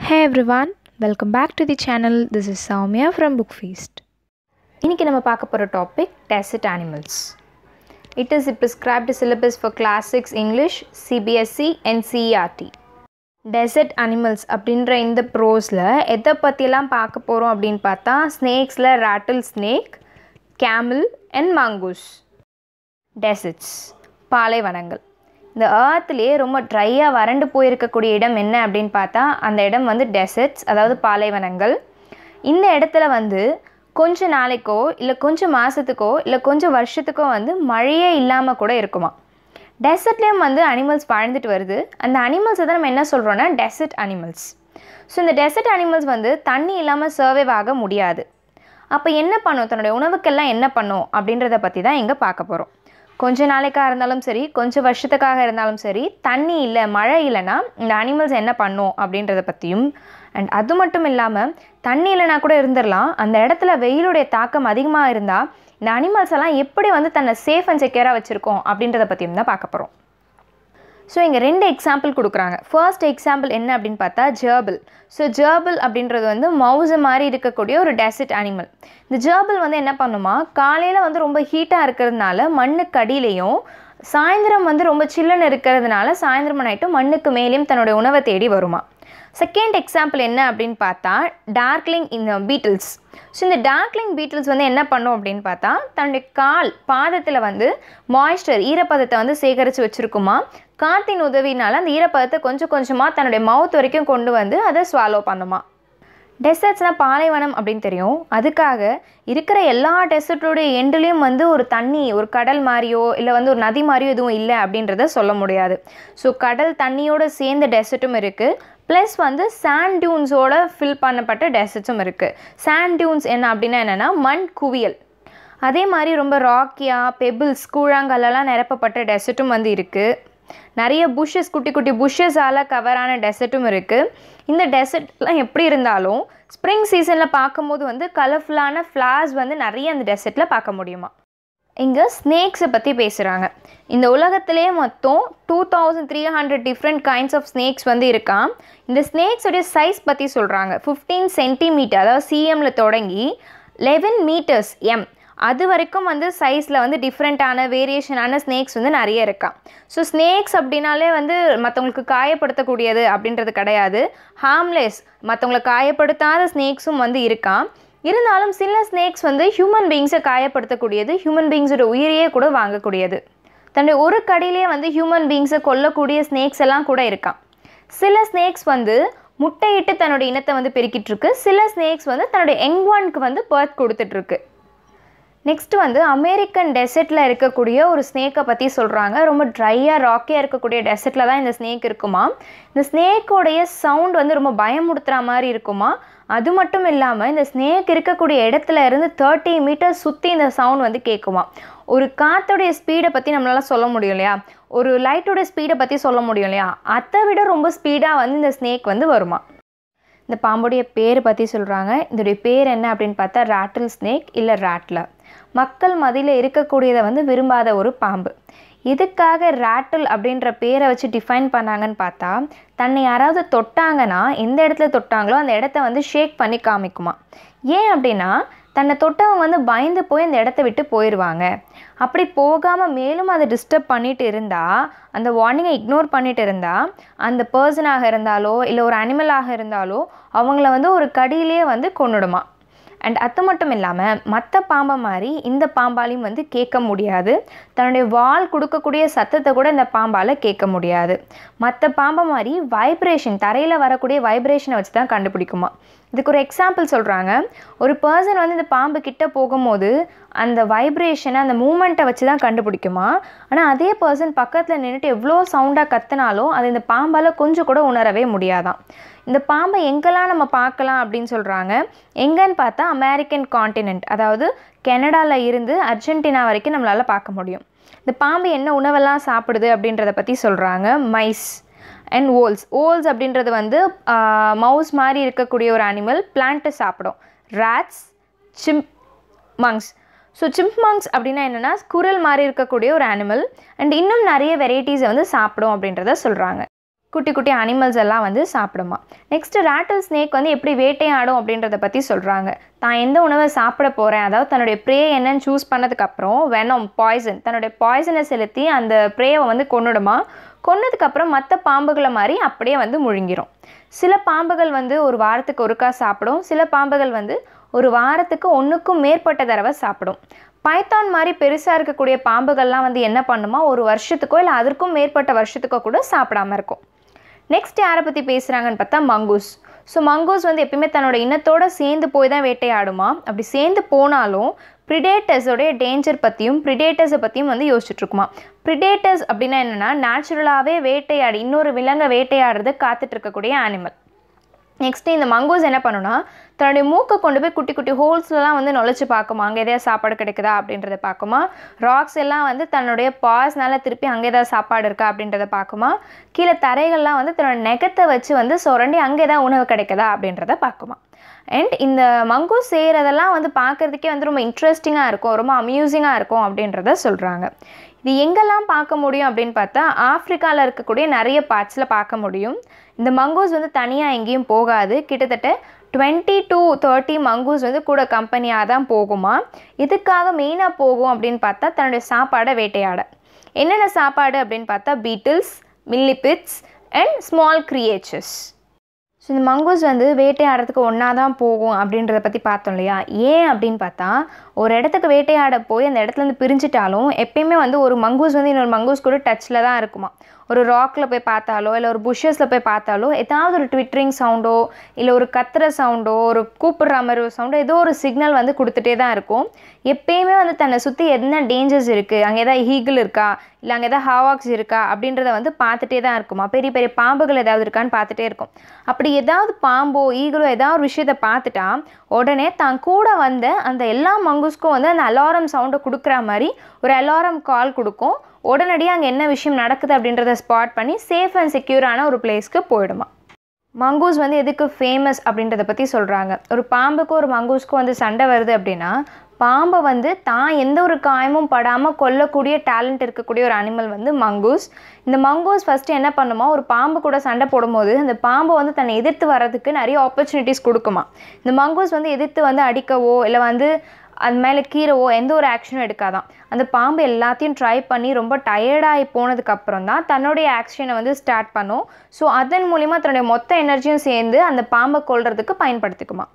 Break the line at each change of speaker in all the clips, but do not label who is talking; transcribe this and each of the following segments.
Hey everyone, welcome back to the channel. This is Soumya from Book Feast. இன்னைக்கு நம்ம பார்க்க போகிற topic desert animals it is prescribed syllabus for class six English CBSE and CRT desert animals அப்படின்ற இந்த ப்ரோஸில் எதை பற்றியெல்லாம் பார்க்க போகிறோம் அப்படின்னு பார்த்தா ஸ்னேக்ஸில் ராட்டில் ஸ்னேக் கேமில் அண்ட் மங்கூஸ் டெசர்ட்ஸ் பாலைவனங்கள் இந்த ஏர்த்லேயே ரொம்ப ட்ரையாக வறண்டு போயிருக்கக்கூடிய இடம் என்ன அப்படின்னு பார்த்தா அந்த இடம் வந்து டெசர்ட்ஸ் அதாவது பாலைவனங்கள் இந்த இடத்துல வந்து கொஞ்ச நாளைக்கோ இல்லை கொஞ்சம் மாதத்துக்கோ இல்லை கொஞ்சம் வருஷத்துக்கோ வந்து மழையே இல்லாமல் கூட இருக்குமா டெசர்ட்லேயும் வந்து அனிமல்ஸ் வாழ்ந்துட்டு வருது அந்த அனிமல்ஸை தான் நம்ம என்ன சொல்கிறோன்னா டெசர்ட் அனிமல்ஸ் ஸோ இந்த டெசர்ட் அனிமல்ஸ் வந்து தண்ணி இல்லாமல் சர்வைவ் ஆக முடியாது அப்போ என்ன பண்ணும் தன்னுடைய உணவுக்கெல்லாம் என்ன பண்ணும் அப்படின்றத பற்றி தான் இங்கே பார்க்க போகிறோம் கொஞ்ச நாளைக்காக இருந்தாலும் சரி கொஞ்சம் வருஷத்துக்காக இருந்தாலும் சரி தண்ணி இல்லை மழை இல்லைன்னா இந்த அனிமல்ஸ் என்ன பண்ணும் அப்படின்றத பற்றியும் அண்ட் அது மட்டும் இல்லாமல் தண்ணி இல்லைனா கூட இருந்துடலாம் அந்த இடத்துல வெயிலுடைய தாக்கம் அதிகமாக இருந்தால் இந்த அனிமல்ஸ் எல்லாம் எப்படி வந்து தன்னை சேஃப் அண்ட் செக்யூராக வச்சுருக்கோம் அப்படின்றத பற்றியும் தான் பார்க்க போகிறோம் ஸோ இங்கே ரெண்டு எக்ஸாம்பிள் கொடுக்குறாங்க ஃபர்ஸ்ட் எக்ஸாம்பிள் என்ன அப்படின்னு பார்த்தா ஜேர்பிள் ஸோ ஜேர்பிள் அப்படின்றது வந்து மவுஸு மாதிரி இருக்கக்கூடிய ஒரு டெசர்ட் அனிமல் இந்த ஜேர்பிள் வந்து என்ன பண்ணுமா காலையில் வந்து ரொம்ப ஹீட்டாக இருக்கிறதுனால மண்ணுக்கு அடியிலையும் சாயந்தரம் வந்து ரொம்ப சில்லுன்னு இருக்கிறதுனால சாயந்தரம் நைட்டும் மண்ணுக்கு மேலேயும் தன்னுடைய உணவை தேடி வருமா செகண்ட் எக்ஸாம்பிள் என்ன அப்படின்னு பார்த்தா டார்க்லிங் இந்த பீட்டில்ஸ் ஸோ இந்த டார்க்லிங் பீட்டில்ஸ் வந்து என்ன பண்ணும் அப்படின்னு பார்த்தா தன்னுடைய கால் பாதத்தில் வந்து மாய்ஸ்டர் ஈரப்பதத்தை வந்து சேகரித்து வச்சுருக்குமா காற்றின் உதவினால அந்த ஈரப்பதத்தை கொஞ்சம் கொஞ்சமாக தன்னுடைய மவுத் வரைக்கும் கொண்டு வந்து அதை ஸ்வாலோ பண்ணுமா டெசர்ட்ஸ்னால் பாலைவனம் அப்படின்னு தெரியும் அதுக்காக இருக்கிற எல்லா டெசர்ட்டோடைய எண்டுலேயும் வந்து ஒரு தண்ணி ஒரு கடல் மாதிரியோ இல்லை வந்து ஒரு நதி மாதிரியோ எதுவும் இல்லை அப்படின்றத சொல்ல முடியாது ஸோ கடல் தண்ணியோடு சேர்ந்த டெசர்ட்டும் இருக்குது ப்ளஸ் வந்து சாண்ட் டியூன்ஸோட ஃபில் பண்ணப்பட்ட டெசர்ட்ஸும் இருக்குது சாண்ட் டியூன்ஸ் என்ன அப்படின்னா என்னென்னா மண் குவியல் அதே மாதிரி ரொம்ப ராக்கியாக பெபிள்ஸ் கூழாங்கல்லாம் நிரப்பப்பட்ட டெசர்ட்டும் வந்து இருக்குது நிறைய புஷ்ஷஸ் குட்டி குட்டி புஷ்ஷஸால் கவரான டெசர்ட்டும் இருக்குது இந்த டெசர்ட்லாம் எப்படி இருந்தாலும் ஸ்ப்ரிங் சீசனில் பார்க்கும்போது வந்து கலர்ஃபுல்லான ஃப்ளார்ஸ் வந்து நிறைய அந்த டெசர்ட்டில் பார்க்க முடியுமா இங்கே ஸ்னேக்ஸை பற்றி பேசுகிறாங்க இந்த உலகத்திலே மொத்தம் two thousand three hundred different kinds of snakes வந்து இருக்கான் இந்த ஸ்னேக்ஸோடைய சைஸ் பற்றி சொல்கிறாங்க ஃபிஃப்டீன் சென்டிமீட்டர் அதாவது சிஎம்மில் தொடங்கி லெவன் மீட்டர்ஸ் எம் அது வரைக்கும் வந்து சைஸில் வந்து டிஃப்ரெண்ட்டான வேரியேஷனான ஸ்னேக்ஸ் வந்து நிறைய இருக்கான் ஸோ ஸ்னேக்ஸ் அப்படின்னாலே வந்து மற்றவங்களுக்கு காயப்படுத்தக்கூடியது அப்படின்றது கிடையாது ஹார்ம்லெஸ் மற்றவங்களை காயப்படுத்தாத ஸ்னேக்ஸும் வந்து இருக்கான் இருந்தாலும் சில ஸ்னேக்ஸ் வந்து ஹியூமன் பீங்ஸை காயப்படுத்தக்கூடியது ஹியூமன் பீங்ஸோட உயிரையே கூட வாங்கக்கூடியது தன்னுடைய ஒரு கடையிலே வந்து ஹியூமன் பீங்ஸை கொல்லக்கூடிய ஸ்னேக்ஸ் எல்லாம் கூட இருக்கான் சில ஸ்னேக்ஸ் வந்து முட்டையிட்டு தன்னோட இனத்தை வந்து பெருக்கிட்டு இருக்கு சில ஸ்னேக்ஸ் வந்து தன்னுடைய யங் ஒன்க்கு வந்து பர்த் கொடுத்துட்ருக்கு நெக்ஸ்ட் வந்து அமெரிக்கன் டெசர்ட்டில் இருக்கக்கூடிய ஒரு ஸ்னேக்கை பற்றி சொல்கிறாங்க ரொம்ப ட்ரையாக ராக்கியாக இருக்கக்கூடிய டெசர்ட்டில் தான் இந்த ஸ்னேக் இருக்குமா இந்த ஸ்னேக்கோடைய சவுண்ட் வந்து ரொம்ப பயமுடுத்துகிற மாதிரி இருக்குமா அது மட்டும் இல்லாமல் இந்த ஸ்னேக் இருக்கக்கூடிய இடத்துல இருந்து தேர்ட்டி மீட்டர் சுற்றி இந்த சவுண்ட் வந்து கேட்குமா ஒரு காற்றோடைய ஸ்பீடை பற்றி நம்மளால சொல்ல முடியும் இல்லையா ஒரு லைட்டோடைய ஸ்பீடை பற்றி சொல்ல முடியும் இல்லையா அதை விட ரொம்ப ஸ்பீடாக வந்து இந்த ஸ்னேக் வந்து வருமா இந்த பாம்புடைய பேர் பற்றி சொல்கிறாங்க இதோடைய பேர் என்ன அப்படின்னு பார்த்தா ராட்டில் ஸ்னேக் இல்லை ராட்லர் மக்கள் மதியில் இருக்கக்கூடியதை வந்து விரும்பாத ஒரு பாம்பு இதுக்காக ராட்டில் அப்படின்ற பேரை வச்சு டிஃபைன் பண்ணாங்கன்னு பார்த்தா தன்னை யாராவது தொட்டாங்கன்னா எந்த இடத்துல தொட்டாங்களோ அந்த இடத்த வந்து ஷேக் பண்ணி காமிக்குமா ஏன் அப்படின்னா தன்னை தொட்டவங்க வந்து பயந்து போய் அந்த இடத்த விட்டு போயிடுவாங்க அப்படி போகாமல் மேலும் அதை டிஸ்டர்ப் பண்ணிட்டு இருந்தால் அந்த வார்னிங்கை இக்னோர் பண்ணிட்டு இருந்தால் அந்த பர்சனாக இருந்தாலோ இல்லை ஒரு அனிமலாக இருந்தாலோ அவங்கள வந்து ஒரு கடியிலே வந்து கொண்டுடுமா அண்ட் அது மட்டும் இல்லாமல் மற்ற பாம்பை மாதிரி இந்த பாம்பாலையும் வந்து கேட்க முடியாது தன்னுடைய வால் கொடுக்கக்கூடிய சத்தத்தை கூட இந்த பாம்பால் கேட்க முடியாது மற்ற பாம்பை மாதிரி வைப்ரேஷன் தரையில் வரக்கூடிய வைப்ரேஷனை வச்சு தான் கண்டுபிடிக்குமா இதுக்கு ஒரு எக்ஸாம்பிள் சொல்கிறாங்க ஒரு பர்சன் வந்து இந்த பாம்பு கிட்ட போகும்போது அந்த வைப்ரேஷனை அந்த மூமெண்ட்டை வச்சு தான் கண்டுபிடிக்குமா ஆனால் அதே பர்சன் பக்கத்தில் நின்றுட்டு எவ்வளோ சவுண்டாக கத்துனாலும் அது இந்த பாம்பால் கொஞ்சம் கூட உணரவே முடியாதான் இந்த பாம்பை எங்கெல்லாம் நம்ம பார்க்கலாம் அப்படின்னு சொல்கிறாங்க எங்கன்னு பார்த்தா அமெரிக்கன் காண்டினென்ட் அதாவது கனடாவில் இருந்து அர்ஜென்டினா வரைக்கும் நம்மளால் பார்க்க முடியும் இந்த பாம்பு என்ன உணவெல்லாம் சாப்பிடுது அப்படின்றத பற்றி சொல்கிறாங்க மைஸ் அண்ட் ஓல்ஸ் ஓல்ஸ் அப்படின்றது வந்து மவுஸ் மாதிரி இருக்கக்கூடிய ஒரு அனிமல் பிளான்ட்டை சாப்பிடும் rats chipmunks so chipmunks அப்படின்னா என்னென்னா குரல் மாதிரி இருக்கக்கூடிய ஒரு அனிமல் அண்ட் இன்னும் நிறைய வெரைட்டிஸை வந்து சாப்பிடும் அப்படின்றத சொல்கிறாங்க குட்டி குட்டி அனிமல்ஸ் எல்லாம் வந்து சாப்பிடுமா நெக்ஸ்ட் ரேட்டில் ஸ்னேக் வந்து எப்படி வேட்டையாடும் அப்படின்றத பற்றி சொல்கிறாங்க தான் எந்த உணவை சாப்பிட போகிறேன் அதாவது தன்னுடைய ப்ரே என்னன்னு சூஸ் பண்ணதுக்கப்புறம் வெனம் பாய்சன் தன்னுடைய பாய்சனை செலுத்தி அந்த ப்ரேவை வந்து கொன்னுடுமா கொன்னதுக்கப்புறம் மற்ற பாம்புகளை மாதிரி அப்படியே வந்து முழுங்கிரும் சில பாம்புகள் வந்து ஒரு வாரத்துக்கு ஒருக்கா சாப்பிடும் சில பாம்புகள் வந்து ஒரு வாரத்துக்கு ஒன்றுக்கும் மேற்பட்ட தடவை சாப்பிடும் பைத்தான் மாதிரி பெருசாக இருக்கக்கூடிய பாம்புகள்லாம் வந்து என்ன பண்ணுமா ஒரு வருஷத்துக்கோ இல்லை அதற்கும் மேற்பட்ட வருஷத்துக்கோ கூட சாப்பிடாம இருக்கும் நெக்ஸ்ட் யாரை பற்றி பேசுகிறாங்கன்னு பார்த்தா மங்கூஸ் ஸோ மங்கூஸ் வந்து எப்பயுமே தன்னோட இனத்தோட சேர்ந்து போய் தான் வேட்டையாடுமா அப்படி சேர்ந்து போனாலும் ப்ரிடேட்டர்ஸோடைய டேஞ்சர் பற்றியும் ப்ரிடேட்டர்ஸை பற்றியும் வந்து யோசிச்சுட்ருக்குமா ப்ரிடேட்டர்ஸ் அப்படின்னா என்னென்னா நேச்சுரலாகவே வேட்டையாடி இன்னொரு விலங்கை வேட்டையாடுறது காத்துட்டு இருக்கக்கூடிய அனிமல் நெக்ஸ்ட்டு இந்த மங்கூஸ் என்ன பண்ணுன்னா தன்னுடைய மூக்கை கொண்டு போய் குட்டி குட்டி ஹோல்ஸ்லலாம் வந்து நுழைச்சி பார்க்குமா அங்கே எதாவது சாப்பாடு கிடைக்குதா அப்படின்றத பார்க்குமா ராக்ஸ் எல்லாம் வந்து தன்னுடைய பாஸ்னால திருப்பி அங்கே ஏதாவது சாப்பாடு இருக்கா அப்படின்றத பார்க்குமா கீழே தரைகள்லாம் வந்து தன்னோட நெகத்தை வச்சு வந்து சுரண்டி அங்கே ஏதாவது உணவு கிடைக்குதா அப்படின்றத பார்க்குமா அண்ட் இந்த மங்கூஸ் செய்கிறதெல்லாம் வந்து பார்க்குறதுக்கே வந்து ரொம்ப இன்ட்ரெஸ்டிங்காக இருக்கும் ரொம்ப அம்யூசிங்காக இருக்கும் அப்படின்றத சொல்கிறாங்க இது எங்கெல்லாம் பார்க்க முடியும் அப்படின்னு பார்த்தா ஆஃப்ரிக்காவில் இருக்கக்கூடிய நிறைய பார்ட்ஸில் பார்க்க முடியும் இந்த மங்கூஸ் வந்து தனியாக எங்கேயும் போகாது கிட்டத்தட்ட டுவெண்ட்டி டு தேர்ட்டி மங்கூஸ் வந்து கூட கம்பெனியாக தான் போகுமா இதுக்காக மெயினாக போகும் அப்படின்னு பார்த்தா தன்னுடைய சாப்பாடை வேட்டையாட என்னென்ன சாப்பாடு அப்படின்னு பார்த்தா beetles millipedes and small creatures so இந்த மங்கூஸ் வந்து வேட்டையாடுறதுக்கு ஒன்றா தான் போகும் அப்படின்றத பற்றி பார்த்தோம் இல்லையா ஏன் அப்படின்னு பார்த்தா ஒரு இடத்துக்கு வேட்டையாட போய் அந்த இடத்துலேருந்து பிரிஞ்சிட்டாலும் எப்பயுமே வந்து ஒரு மங்கூஸ் வந்து இன்னொரு மங்கூஸ் கூட டச்சில் தான் இருக்குமா ஒரு ராக்கில் போய் பார்த்தாலோ இல்லை ஒரு புஷ்ஷஸில் போய் பார்த்தாலோ ஏதாவது ஒரு ட்விட்டரிங் சவுண்டோ இல்லை ஒரு கத்துற சவுண்டோ ஒரு கூப்பிடுற மாதிரி ஒரு சவுண்டோ ஏதோ ஒரு சிக்னல் வந்து கொடுத்துட்டே தான் இருக்கும் எப்பயுமே வந்து தன்னை சுற்றி என்ன டேஞ்சர்ஸ் இருக்குது அங்கே ஏதாவது ஹீகிள் இருக்கா இல்லை அங்கே ஏதாவது ஹாவாக்ஸ் இருக்கா அப்படின்றத வந்து பார்த்துட்டே தான் இருக்குமா பெரிய பெரிய பாம்புகள் ஏதாவது இருக்கான்னு பார்த்துட்டே இருக்கும் அப்படி ஏதாவது பாம்போ ஈகிளோ ஏதாவது ஒரு விஷயத்தை பார்த்துட்டா உடனே தான் கூட வந்த அந்த எல்லா மங்கூஸ்க்கும் வந்து அந்த அலாரம் சவுண்டை கொடுக்குற மாதிரி ஒரு அலாரம் கால் கொடுக்கும் உடனடியாக அங்கே என்ன விஷயம் நடக்குது அப்படின்றத ஸ்பாட் பண்ணி சேஃப் அண்ட் செக்யூரான ஒரு பிளேஸ்க்கு போயிடுமா மங்கூஸ் வந்து எதுக்கு ஃபேமஸ் அப்படின்றத பற்றி சொல்கிறாங்க ஒரு பாம்புக்கும் ஒரு மங்கூஸ்க்கும் வந்து சண்டை வருது அப்படின்னா பாம்பை வந்து தான் எந்த ஒரு காயமும் படாமல் கொல்லக்கூடிய டேலண்ட் இருக்கக்கூடிய ஒரு அனிமல் வந்து மங்கூஸ் இந்த மங்கூஸ் ஃபஸ்ட்டு என்ன பண்ணுமா ஒரு பாம்பு கூட சண்டை போடும்போது அந்த பாம்பை வந்து தன்னை எதிர்த்து வர்றதுக்கு நிறைய ஆப்பர்ச்சுனிட்டிஸ் கொடுக்குமா இந்த மங்கூஸ் வந்து எதிர்த்து வந்து அடிக்கவோ இல்லை வந்து அது மேலே கீறவோ எந்த ஒரு ஆக்ஷனும் எடுக்காதான் அந்த பாம்பு எல்லாத்தையும் ட்ரை பண்ணி ரொம்ப டயர்டாகி போனதுக்கப்புறம் தான் தன்னுடைய ஆக்ஷனை வந்து ஸ்டார்ட் பண்ணும் ஸோ அதன் மூலிமா தன்னுடைய மொத்த எனர்ஜியும் சேர்ந்து அந்த பாம்பை கொல்றதுக்கு பயன்படுத்திக்குமா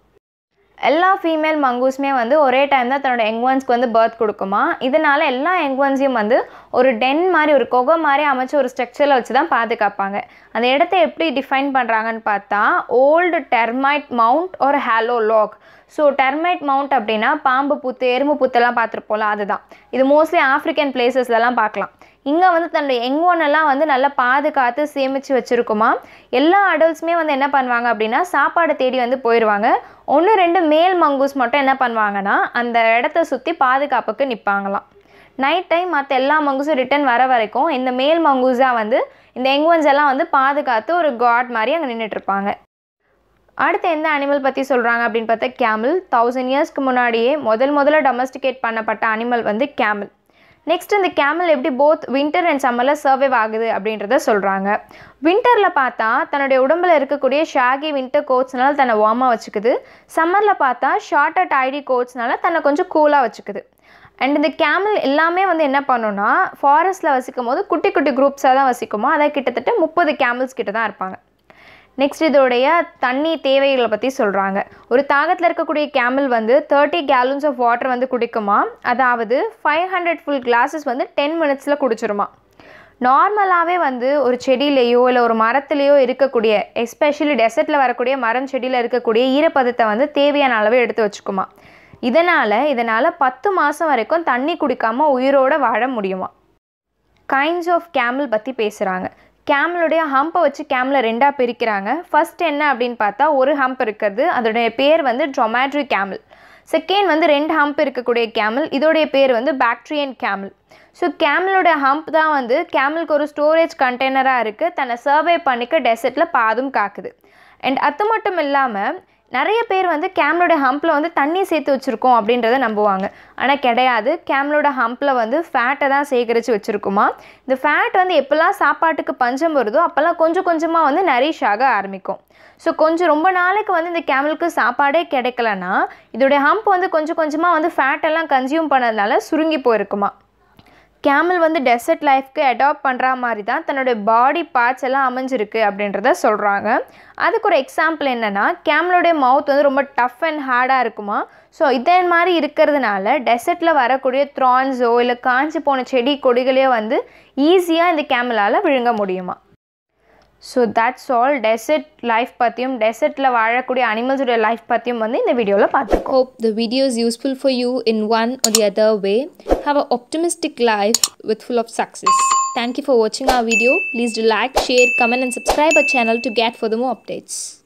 எல்லா ஃபீமேல் மங்கூஸுமே வந்து ஒரே டைம் தான் தன்னோட எங்வன்ஸ்க்கு வந்து பர்த் கொடுக்குமா இதனால் எல்லா எங்வன்ஸையும் வந்து ஒரு டென் மாதிரி ஒரு கொகை மாதிரி அமைச்சு ஒரு ஸ்ட்ரக்சரில் வச்சு தான் பாதுகாப்பாங்க அந்த இடத்த எப்படி டிஃபைன் பண்ணுறாங்கன்னு பார்த்தா ஓல்டு டெர்மைட் மவுண்ட் ஒரு hollow log so termite mound அப்படின்னா பாம்பு புத்து எறும்பு புத்தெல்லாம் பார்த்துருப்போம்ல அதுதான் இது மோஸ்ட்லி ஆஃப்ரிக்கன் பிளேசஸ்லலாம் பார்க்கலாம் இங்கே வந்து தன்னுடைய எங்கோன் எல்லாம் வந்து நல்லா பாதுகாத்து சேமித்து வச்சுருக்குமா எல்லா அடல்ட்ஸுமே வந்து என்ன பண்ணுவாங்க அப்படின்னா சாப்பாடு தேடி வந்து போயிடுவாங்க ஒன்று ரெண்டு மேல் மங்கூஸ் மட்டும் என்ன பண்ணுவாங்கன்னா அந்த இடத்த சுற்றி பாதுகாப்புக்கு நிற்பாங்களாம் நைட் டைம் மற்ற எல்லா மங்கூஸும் ரிட்டர்ன் வர வரைக்கும் இந்த மேல் மங்கூஸாக வந்து இந்த எங்வன்ஸ் எல்லாம் வந்து பாதுகாத்து ஒரு காட் மாதிரி அங்கே நின்றுட்டுருப்பாங்க அடுத்து எந்த அனிமல் பற்றி சொல்கிறாங்க அப்படின்னு பார்த்தா கேமல் தௌசண்ட் இயர்ஸ்க்கு முன்னாடியே முதல் முதல்ல டொமஸ்டிகேட் பண்ணப்பட்ட அனிமல் வந்து கேமல் நெக்ஸ்ட் இந்த கேமல் எப்படி போத் வின்டர் அண்ட் சம்மரில் சர்வைவ் ஆகுது அப்படின்றத சொல்கிறாங்க வின்டரில் பார்த்தா தன்னுடைய உடம்பில் இருக்கக்கூடிய ஷாகி வின்டர் கோட்ஸ்னால தன்னை வார்மாக வச்சுக்குது சம்மரில் பார்த்தா ஷார்ட்டட் ஐடி கோட்ஸ்னால தன்னை கொஞ்சம் கூலாக வச்சுக்குது அண்ட் இந்த கேமல் எல்லாமே வந்து என்ன பண்ணுன்னா ஃபாரஸ்ட்டில் வசிக்கும் போது குட்டி குட்டி குரூப்ஸாக தான் வசிக்குமோ அதை கிட்டத்தட்ட முப்பது கேமல்ஸ் கிட்ட தான் இருப்பாங்க நெக்ஸ்ட் இதோடைய தண்ணி தேவைகளை பற்றி சொல்கிறாங்க ஒரு தாகத்தில் இருக்கக்கூடிய கேமல் வந்து தேர்ட்டி கேலன்ஸ் ஆஃப் வாட்டர் வந்து குடிக்குமா அதாவது ஃபைவ் ஹண்ட்ரட் ஃபுல் கிளாஸஸ் வந்து டென் மினிட்ஸில் குடிச்சிருமா நார்மலாகவே வந்து ஒரு செடியிலையோ இல்லை ஒரு மரத்துலேயோ இருக்கக்கூடிய எஸ்பெஷலி டெசர்ட்டில் வரக்கூடிய மரம் செடியில் இருக்கக்கூடிய ஈரப்பதத்தை வந்து தேவையான அளவு எடுத்து வச்சுக்குமா இதனால் இதனால் பத்து மாதம் வரைக்கும் தண்ணி குடிக்காமல் உயிரோடு வாழ முடியுமா கைண்ட்ஸ் ஆஃப் கேமல் பற்றி பேசுகிறாங்க கேமலுடைய ஹம்பை வச்சு கேமில் ரெண்டாக பிரிக்கிறாங்க ஃபர்ஸ்ட் என்ன அப்படின்னு பார்த்தா ஒரு ஹம்ப் இருக்கிறது அதோடைய பேர் வந்து ட்ரொமேட்ரி கேமல் செகண்ட் வந்து ரெண்டு ஹம்ப் இருக்கக்கூடிய கேமல் இதோடைய பேர் வந்து பாக்டீரியன் கேமல் ஸோ கேமலோட ஹம்ப் தான் வந்து கேமலுக்கு ஒரு ஸ்டோரேஜ் கண்டெய்னராக இருக்குது தன்னை சர்வே பண்ணிக்க டெசர்ட்டில் பாதும் காக்குது அண்ட் அது மட்டும் இல்லாமல் நிறைய பேர் வந்து கேமலோட ஹம்பில் வந்து தண்ணி சேர்த்து வச்சுருக்கோம் அப்படின்றத நம்புவாங்க ஆனால் கிடையாது கேமலோட ஹம்பில் வந்து ஃபேட்டை தான் சேகரித்து வச்சுருக்குமா இந்த ஃபேட் வந்து எப்போல்லாம் சாப்பாட்டுக்கு பஞ்சம் வருதோ அப்போல்லாம் கொஞ்சம் கொஞ்சமாக வந்து நரிஷ் ஆக ஆரம்பிக்கும் ஸோ கொஞ்சம் ரொம்ப நாளைக்கு வந்து இந்த கேமலுக்கு சாப்பாடே கிடைக்கலனா இதோடைய ஹம்ப் வந்து கொஞ்சம் கொஞ்சமாக வந்து ஃபேட்டெல்லாம் கன்சியூம் பண்ணதுனால சுருங்கி போயிருக்குமா கேமல் வந்து டெசர்ட் லைஃப்க்கு அடாப்ட் பண்ணுற மாதிரி தான் தன்னோட பாடி பார்ட்ஸ் எல்லாம் அமைஞ்சிருக்கு அப்படின்றத சொல்கிறாங்க அதுக்கு ஒரு எக்ஸாம்பிள் என்னென்னா கேமலோடைய மவுத் வந்து ரொம்ப டஃப் அண்ட் ஹார்டாக இருக்குமா ஸோ இதே மாதிரி இருக்கிறதுனால டெசர்ட்டில் வரக்கூடிய த்ரான்ஸோ இல்லை காஞ்சி போன செடி கொடிகளையோ வந்து ஈஸியாக இந்த கேமலால் விழுங்க முடியுமா so that's all desert life பற்றியும் டெசர்ட்டில் வாழக்கூடிய அனிமல்ஸோட லைஃப் பற்றியும் வந்து இந்த வீடியோவில் பார்த்துக்கோம்
Hope the video is useful for you in one or the other way. Have an optimistic life with full of success. Thank you for watching our video. Please do like, share, comment and subscribe our channel to get further more updates.